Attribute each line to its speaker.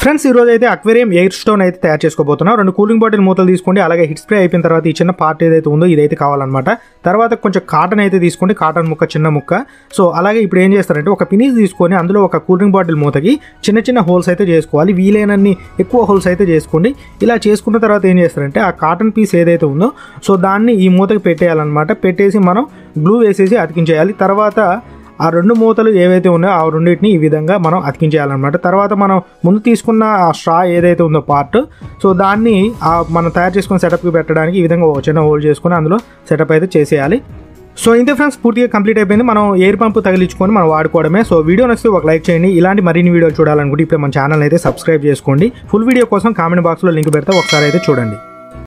Speaker 1: friends ఈ రోజు అయితే అక్వేరియం ఎయిర్ స్టోన్ అయితే తయారు చేసుకోబోతున్నాం రెండు కూలింగ్ బాటిల్ మూతలు తీసుకోండి అలాగే హిట్ స్ప్రే అయిపోయిన తర్వాత ఈ చిన్న పార్ట్ ఏదైతే ఉందో ఇదైతే కావాలన్నమాట తర్వాత కొంచెం కాటన్ అయితే తీసుకోండి కాటన్ ముక్క చిన్న ముక్క సో అలాగే ఇప్పుడు ఏం చేస్తారంటే ఒక పినీస్ తీసుకొని అందులో ఒక కూలింగ్ బాటిల్ మూతకి చిన్న చిన్న హోల్స్ అయితే చేసుకోవాలి వీలైనన్ని ఎక్కువ హోల్స్ అయితే చేసుకోండి ఇలా చేసుకున్న తర్వాత ఏం చేస్తారంటే ఆ కాటన్ పీస్ ఏదైతే ఉందో సో దాన్ని ఈ మూతకి పెట్టేయాలన్నమాట పెట్టేసి మనం గ్లూ వేసేసి అతికించేయాలి తర్వాత ఆ రెండు మూతలు ఏవైతే ఉన్నాయో ఆ రెండింటిని ఈ విధంగా మనం అతికించేయాలన్నమాట తర్వాత మనం ముందు తీసుకున్న ఆ స్ట్రా ఏదైతే ఉందో పార్ట్ సో దాన్ని ఆ మనం తయారు చేసుకున్న సెటప్కి పెట్టడానికి ఈ విధంగా ఒక చిన్న హోల్డ్ చేసుకొని అందులో సెటప్ అయితే చేసేయాలి సో ఇంతే ఫ్రెండ్స్ పూర్తిగా కంప్లీట్ అయిపోయింది మనం ఎయిర్ పంప్ తగిలించుకొని మనం వాడుకోవడమే సో వీడియో నచ్చితే ఒక లైక్ చేయండి ఇలాంటి మరిన్ని వీడియోలు చూడాలనుకుంటే ఇప్పుడు మన ఛానల్ అయితే సబ్స్క్రైబ్ చేసుకోండి ఫుల్ వీడియో కోసం కామెంట్ బాక్స్లో లింక్ పెడితే ఒకసారి అయితే చూడండి